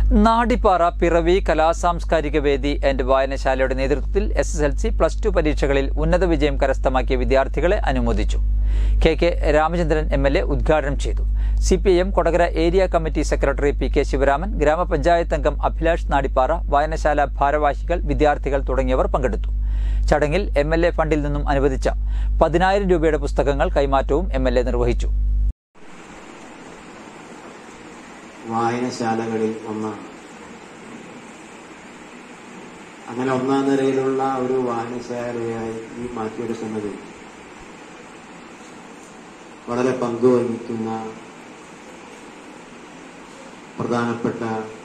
നാടിപ്പാറ പിറവി കലാസാംസ്കാരിക വേദി ആൻഡ് വായനശാലയുടെ നേതൃത്വത്തിൽ S S L C plus two പരീക്ഷകളിൽ ഉന്നത വിജയം കരസ്ഥമാക്കിയ വിദ്യാർത്ഥികളെ അനുമോദിച്ചു K K Ramachandran M L A ഉദ്ഘാടനം ചെയ്തു C P I M Kodakara area committee secretary P K Sivaraman ഗ്രാമപഞ്ചായത്ത് അംഗം അഭിലാഷ് നാടിപ്പാറ വായനശാല ഭാരവാഹികൾ വിദ്യാർത്ഥികൾ തുടങ്ങിയവർ പങ്കെടുത്തു ചടങ്ങിൽ എം എൽ എ ഫണ്ടിൽ നിന്നും അനുവദിച്ച പതിനായിരം രൂപയുടെ പുസ്തകങ്ങൾ കൈമാറ്റവും എം എൽ എ നിർവഹിച്ചു വായനശാലകളിൽ ഒന്നാണ് അങ്ങനെ ഒന്നാം നിരയിലുള്ള ഒരു വായനശാലയായി ഈ മാറ്റിയെടുക്കുന്നത് വളരെ പങ്കുവഹിക്കുന്ന പ്രധാനപ്പെട്ട